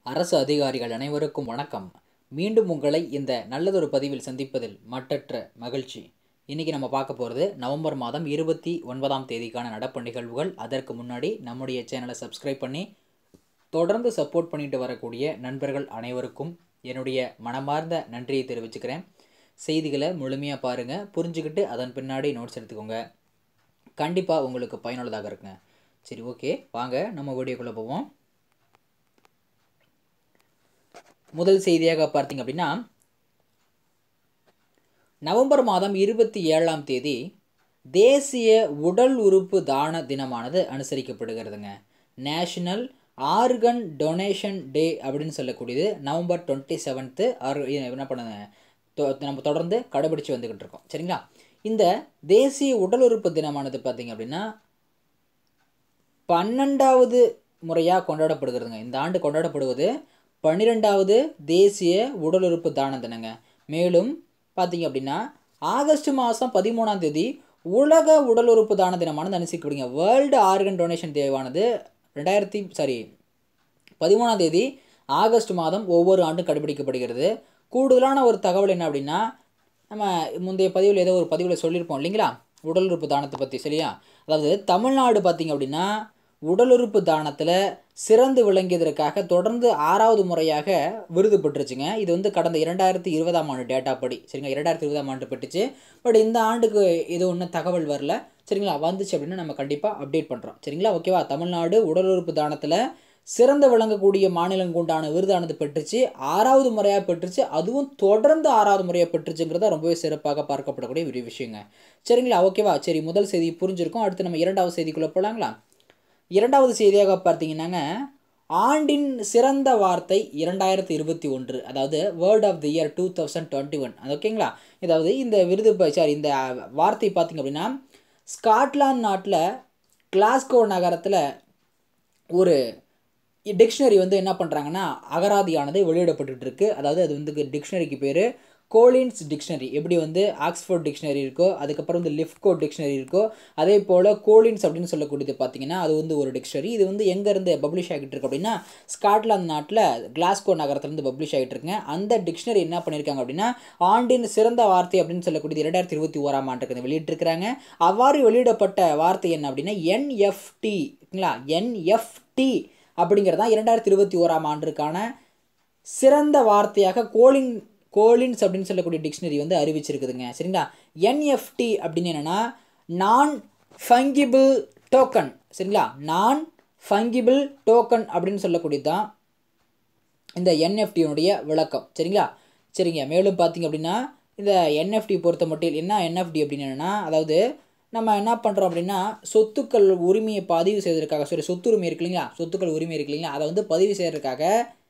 அரசு அதிகாரிகள் அனைவருக்கும் வணக்கம் மீண்டும் உங்களை இந்த நல்லதொரு பதிவில் சந்திப்பதில் மட்டற்ற மகிழ்ச்சி இன்றைக்கி நம்ம பார்க்க போகிறது நவம்பர் மாதம் இருபத்தி ஒன்பதாம் தேதிக்கான நடப்பு நிகழ்வுகள் அதற்கு முன்னாடி நம்முடைய சேனலை சப்ஸ்கிரைப் பண்ணி தொடர்ந்து சப்போர்ட் பண்ணிட்டு வரக்கூடிய நண்பர்கள் அனைவருக்கும் என்னுடைய மனமார்ந்த நன்றியை தெரிவிச்சுக்கிறேன் செய்திகளை முழுமையாக பாருங்கள் புரிஞ்சுக்கிட்டு அதன் பின்னாடி நோட்ஸ் எடுத்துக்கோங்க கண்டிப்பாக உங்களுக்கு பயனுள்ளதாக இருக்குங்க சரி ஓகே வாங்க நம்ம வீடியோக்குள்ளே போவோம் முதல் செய்தியாக பார்த்தீங்க அப்படின்னா நவம்பர் மாதம் இருபத்தி ஏழாம் தேதி தேசிய உடல் உறுப்பு தான தினமானது அனுசரிக்கப்படுகிறதுங்க நேஷனல் ஆர்கன் டொனேஷன் டே அப்படின்னு சொல்லக்கூடியது நவம்பர் டுவெண்ட்டி செவன்த்து ஆர் என்ன பண்ணுங்க தொ- நம்ம தொடர்ந்து கடைபிடிச்சு வந்துக்கிட்டு இருக்கோம் சரிங்களா இந்த தேசிய உடல் உறுப்பு தினமானது பார்த்தீங்க அப்படின்னா பன்னெண்டாவது முறையாக கொண்டாடப்படுகிறதுங்க இந்த ஆண்டு கொண்டாடப்படுவது பன்னிரெண்டாவது தேசிய உடல் உறுப்பு தான தினங்க மேலும் பார்த்தீங்க அப்படின்னா ஆகஸ்ட் மாதம் பதிமூணாம் தேதி உலக உடல் உறுப்பு தான தினமானது அனுசரிக்கப்படுங்க வேர்ல்டு ஆர்கன் டொனேஷன் தேவானது ரெண்டாயிரத்தி சாரி பதிமூணாம் தேதி ஆகஸ்ட் மாதம் ஒவ்வொரு ஆண்டும் கடைபிடிக்கப்படுகிறது கூடுதலான ஒரு தகவல் என்ன அப்படின்னா நம்ம முந்தைய பதிவில் ஏதோ ஒரு பதிவில் சொல்லியிருப்போம் இல்லைங்களா உடல் உறுப்பு தானத்தை பற்றி சரியா அதாவது தமிழ்நாடு பார்த்தீங்க அப்படின்னா உடல் உறுப்பு தானத்தில் சிறந்து விளங்கியதற்காக தொடர்ந்து ஆறாவது முறையாக விருது பெற்றுச்சுங்க இது வந்து கடந்த இரண்டாயிரத்தி இருபதாம் ஆண்டு டேட்டா படி சரிங்களா இரண்டாயிரத்தி இருபதாம் ஆண்டு பெற்றுச்சு பட் இந்த ஆண்டுக்கு இது ஒன்றும் தகவல் வரல சரிங்களா வந்துச்சு அப்படின்னா நம்ம கண்டிப்பாக அப்டேட் பண்ணுறோம் சரிங்களா ஓகேவா தமிழ்நாடு உடல் உறுப்பு தானத்தில் சிறந்து விளங்கக்கூடிய மாநிலங்களுக்கு உண்டான விருதானது பெற்றுச்சு ஆறாவது முறையாக பெற்றுச்சு அதுவும் தொடர்ந்து ஆறாவது முறையாக பெற்றுச்சுங்கிறத ரொம்பவே சிறப்பாக பார்க்கப்படக்கூடிய ஒரு விஷயங்க சரிங்களா ஓகேவா சரி முதல் செய்தி புரிஞ்சிருக்கும் அடுத்து நம்ம இரண்டாவது செய்திக்குள்ளே போகலாங்களா இரண்டாவது செய்தியாக பார்த்தீங்கன்னாங்க ஆண்டின் சிறந்த வார்த்தை இரண்டாயிரத்தி இருபத்தி ஒன்று அதாவது word of the year two thousand twenty one அது ஓகேங்களா அதாவது இந்த விருது சாரி இந்த வார்த்தை பார்த்தீங்க அப்படின்னா ஸ்காட்லாந்து நாட்டில் கிளாஸ்கோ நகரத்தில் ஒரு டிக்ஷனரி வந்து என்ன பண்ணுறாங்கன்னா அகராதியானது வெளியிடப்பட்டுட்டு இருக்கு அதாவது அது வந்து டிக்ஷனரிக்கு பேர் கோலின்ஸ் டிக்ஷனரி எப்படி வந்து ஆக்ஸ்ஃபோர்ட் டிக்ஷனரி இருக்கோ அதுக்கப்புறம் வந்து லிஃப்கோ டிக்ஷனரி இருக்கோ அதே போல் கோலின்ஸ் அப்படின்னு சொல்லக்கூடியது பார்த்தீங்கன்னா அது வந்து ஒரு டிக்ஷனரி இது வந்து எங்கேருந்து பப்ளிஷ் ஆகிட்டு இருக்கு அப்படின்னா ஸ்காட்லாந்து நாட்டில் கிளாஸ்கோ நகரத்துலேருந்து பப்ளிஷ் ஆகிட்டு இருக்குங்க அந்த டிக்ஷனரி என்ன பண்ணியிருக்காங்க அப்படின்னா ஆண்டின் சிறந்த வார்த்தை அப்படின்னு சொல்லக்கூடியது இரண்டாயிரத்தி இருபத்தி ஓராம் ஆண்டுக்கு வெளியிட்டிருக்கிறாங்க அவ்வாறு வெளியிடப்பட்ட வார்த்தை என்ன அப்படின்னா என்எஃப்டிங்களா என்எஃப்டி அப்படிங்கிறது தான் இரண்டாயிரத்தி இருபத்தி ஓராம் ஆண்டிற்கான சிறந்த வார்த்தையாக கோலின் கோலின்ஸ் அப்படின்னு சொல்லக்கூடிய டிக்ஷனரி வந்து அறிவிச்சிருக்குதுங்க சரிங்களா என்எஃப்டி அப்படின்னு என்னென்னா நான் ஃபங்கிபிள் டோக்கன் சரிங்களா நான் ஃபங்கிபிள் டோக்கன் அப்படின்னு சொல்லக்கூடியது தான் இந்த என்எஃப்டியினுடைய விளக்கம் சரிங்களா சரிங்க மேலும் பார்த்தீங்க அப்படின்னா இந்த என்எஃப்டி பொறுத்த மட்டும் என்ன என்எஃப்டி அப்படின்னு என்னென்னா அதாவது நம்ம என்ன பண்ணுறோம் அப்படின்னா சொத்துக்கள் உரிமையை பதிவு செய்வதற்காக சரி சொத்துரிமை இருக்கு இல்லைங்களா சொத்துக்கள் உரிமை இருக்கு இல்லைங்களா அதை வந்து பதிவு செய்யறதுக்காக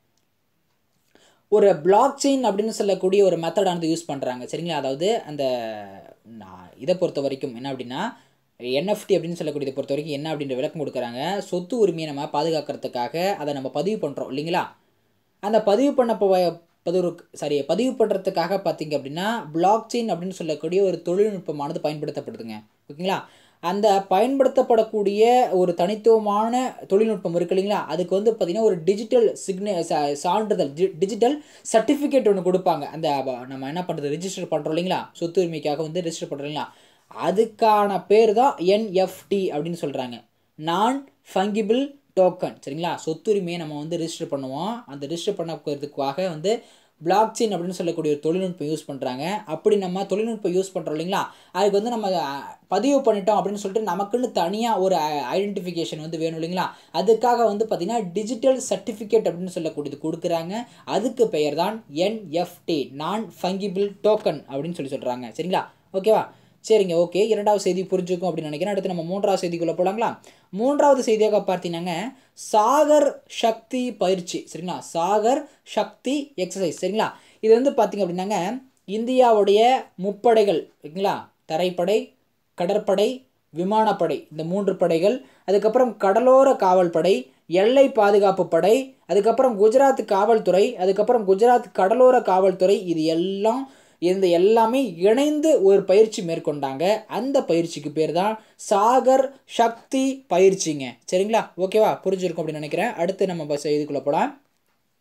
ஒரு பிளாக் செயின் அப்படின்னு சொல்லக்கூடிய ஒரு மெத்தடானது யூஸ் பண்ணுறாங்க சரிங்களா அதாவது அந்த நான் இதை பொறுத்த வரைக்கும் என்ன அப்படின்னா என்எஃப்டி அப்படின்னு சொல்லக்கூடியதை பொறுத்த வரைக்கும் என்ன அப்படின்ற விளக்கம் கொடுக்குறாங்க சொத்து உரிமையை நம்ம பாதுகாக்கிறதுக்காக அதை நம்ம பதிவு பண்ணுறோம் இல்லைங்களா அந்த பதிவு பண்ண போ- பதிவு சாரி பதிவு பண்ணுறதுக்காக பார்த்தீங்க அப்படின்னா பிளாக் செயின் அப்படின்னு சொல்லக்கூடிய ஒரு தொழில்நுட்பமானது பயன்படுத்தப்படுதுங்க ஓகேங்களா அந்த பயன்படுத்தப்படக்கூடிய ஒரு தனித்துவமான தொழில்நுட்பம் இருக்கு இல்லைங்களா அதுக்கு வந்து பார்த்திங்கன்னா ஒரு டிஜிட்டல் சிக்னே சா- சான்றிதழ் டிஜிட்டல் சர்டிஃபிகேட் ஒன்று கொடுப்பாங்க அந்த ப- நம்ம என்ன பண்ணுறது ரிஜிஸ்டர் பண்ணுறோம் இல்லைங்களா சொத்து உரிமைக்காக வந்து ரிஜிஸ்டர் பண்ணுறோம் இல்லைங்களா அதுக்கான பேர் தான் என்எஃப்டி அப்படின்னு சொல்கிறாங்க நான் ஃபங்கிபிள் டோக்கன் சரிங்களா சொத்துரிமையை நம்ம வந்து ரிஜிஸ்டர் பண்ணுவோம் அந்த ரிஜிஸ்டர் பண்ணக்கிறதுக்காக வந்து பிளாக் செயின் அப்படின்னு சொல்லக்கூடிய ஒரு தொழில்நுட்பம் யூஸ் பண்ணுறாங்க அப்படி நம்ம தொழில்நுட்பம் யூஸ் பண்ணுறோம் இல்லைங்களா அதுக்கு வந்து நம்ம அஹ், பதிவு பண்ணிட்டோம் அப்படின்னு சொல்லிட்டு நமக்குன்னு தனியாக ஒரு ஐடென்டிஃபிகேஷன் வந்து வேணும் இல்லைங்களா அதுக்காக வந்து பார்த்திங்கன்னா டிஜிட்டல் சர்டிஃபிகேட் அப்படின்னு சொல்லக்கூடியது கொடுக்குறாங்க அதுக்கு பெயர் தான் என்எஃப்டி நான் ஃபங்கிபிள் டோக்கன் அப்படின்னு சொல்லி சொல்கிறாங்க சரிங்களா ஓகேவா சரிங்க ஓகே இரண்டாவது செய்தி புரிஞ்சுக்கும் அப்படின்னு நினைக்கிறேன் அடுத்து நம்ம மூன்றாவது செய்திக்குள்ளே போகலாங்களா மூன்றாவது செய்தியாக பார்த்தீங்கன்னாங்க சாகர் சக்தி பயிற்சி சரிங்களா சாகர் சக்தி எக்ஸசைஸ் சரிங்களா இது வந்து பார்த்தீங்க அப்படின்னாங்க இந்தியாவுடைய முப்படைகள் ஓகேங்களா தரைப்படை கடற்படை விமானப்படை இந்த மூன்று படைகள் அதுக்கப்புறம் கடலோர காவல் படை எல்லை பாதுகாப்பு படை அதுக்கப்புறம் குஜராத் காவல்துறை அதுக்கப்புறம் குஜராத் கடலோர காவல்துறை இது எல்லாம் இந்த எல்லாமே இணைந்து ஒரு பயிற்சி மேற்கொண்டாங்க அந்த பயிற்சிக்கு பேர் தான் சாகர் சக்தி பயிற்சிங்க சரிங்களா ஓகேவா புரிஞ்சிருக்கும் அப்படின்னு நினைக்கிறேன் அடுத்து நம்ம பஸ் இதுக்குள்ளே போகலாம்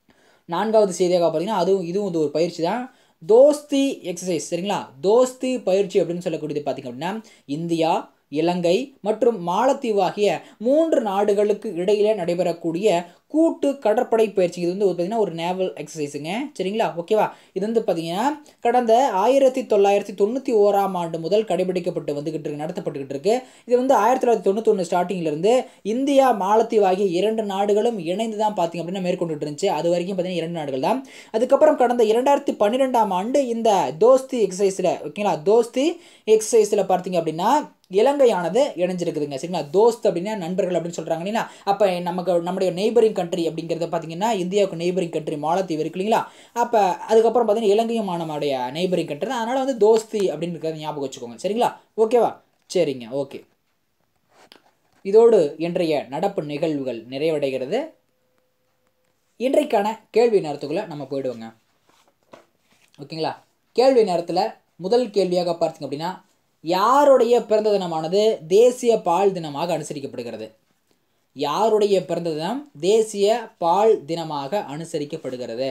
நான்காவது செய்தியாக பார்த்தீங்கன்னா அதுவும் இதுவும் இது ஒரு பயிற்சி தான் தோஸ்தி எக்ஸசைஸ் சரிங்களா தோஸ்தி பயிற்சி அப்படின்னு சொல்லக்கூடியது பார்த்தீங்க அப்படின்னா இந்தியா இலங்கை மற்றும் மாலத்தீவு ஆகிய மூன்று நாடுகளுக்கு இடையில நடைபெறக்கூடிய கூட்டு கடற்படை பயிற்சி இது வந்து பார்த்தீங்கன்னா ஒரு நேவல் எக்ஸசைஸுங்க சரிங்களா ஓகேவா இது வந்து பார்த்தீங்கன்னா கடந்த ஆயிரத்தி தொள்ளாயிரத்தி தொண்ணூற்றி ஓராம் ஆண்டு முதல் கடைபிடிக்கப்பட்டு வந்துகிட்டு இருக்கு நடத்தப்பட்டுக்கிட்டு இருக்கு இது வந்து ஆயிரத்தி தொள்ளாயிரத்தி தொண்ணூத்தொன்று ஸ்டார்டிங்லேருந்து இந்தியா மாலத்தீவு ஆகிய இரண்டு நாடுகளும் இணைந்து தான் பார்த்தீங்க அப்படின்னா மேற்கொண்டுட்டு இருந்துச்சு அது வரைக்கும் பார்த்தீங்கன்னா இரண்டு நாடுகள் தான் அதுக்கப்புறம் கடந்த இரண்டாயிரத்தி பன்னிரெண்டாம் ஆண்டு இந்த தோஸ்தி எக்ஸசைஸில் ஓகேங்களா தோஸ்தி எக்ஸசைஸில் பார்த்தீங்க அப்படின்னா இலங்கையானது இணைஞ்சிருக்குதுங்க சரிங்களா தோஸ்த் அப்படின்னா நண்பர்கள் அப்படின்னு சொல்கிறாங்க இல்லைங்களா அப்போ நமக்கு நம்முடைய நெய்பரிங் கண்ட்ரி அப்படிங்கிறத பார்த்தீங்கன்னா இந்தியாவுக்கு நெய்பரிங் கண்ட்ரி மாலத்தீவு இருக்கு இல்லைங்களா அப்போ அதுக்கப்புறம் பார்த்தீங்கன்னா இலங்கையும் நம்முடைய நெய்பரிங் கண்ட்ரி தான் அதனால் வந்து தோஸ்தி அப்படின்னு இருக்கிறத ஞாபகம் வச்சுக்கோங்க சரிங்களா ஓகேவா சரிங்க ஓகே இதோடு இன்றைய நடப்பு நிகழ்வுகள் நிறைவடைகிறது இன்றைக்கான கேள்வி நேரத்துக்குள்ளே நம்ம போயிடுவோங்க ஓகேங்களா கேள்வி நேரத்தில் முதல் கேள்வியாக பார்த்தீங்க அப்படின்னா யாருடைய பிறந்த தினமானது தேசிய பால் தினமாக அனுசரிக்கப்படுகிறது யாருடைய பிறந்த தினம் தேசிய பால் தினமாக அனுசரிக்கப்படுகிறது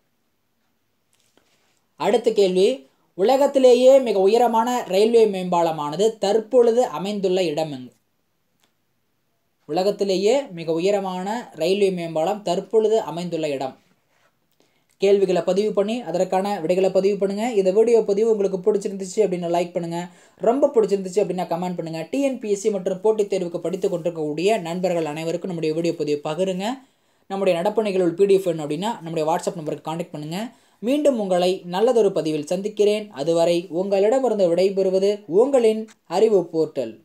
அடுத்த கேள்வி உலகத்திலேயே மிக உயரமான ரயில்வே மேம்பாலமானது தற்பொழுது அமைந்துள்ள இடம் எங்கு உலகத்திலேயே மிக உயரமான ரயில்வே மேம்பாலம் தற்பொழுது அமைந்துள்ள இடம் கேள்விகளை பதிவு பண்ணி அதற்கான விடைகளை பதிவு பண்ணுங்கள் இந்த வீடியோ பதிவு உங்களுக்கு பிடிச்சிருந்துச்சு அப்படின்னா லைக் பண்ணுங்கள் ரொம்ப பிடிச்சிருந்துச்சு அப்படின்னா கமெண்ட் பண்ணுங்கள் டிஎன்பிஎஸ்சி மற்றும் போட்டித் தேர்வுக்கு படித்து கொண்டிருக்கக்கூடிய நண்பர்கள் அனைவருக்கும் நம்முடைய வீடியோ பதிவு பகிருங்க நம்முடைய நடப்பு நிகழ்வு பிடிஎஃப் வேணும் அப்படின்னா நம்முடைய வாட்ஸ்அப் நம்பருக்கு காண்டாக்ட் பண்ணுங்கள் மீண்டும் உங்களை நல்லதொரு பதிவில் சந்திக்கிறேன் அதுவரை உங்களிடமிருந்து விடைபெறுவது உங்களின் அறிவு போர்ட்டல்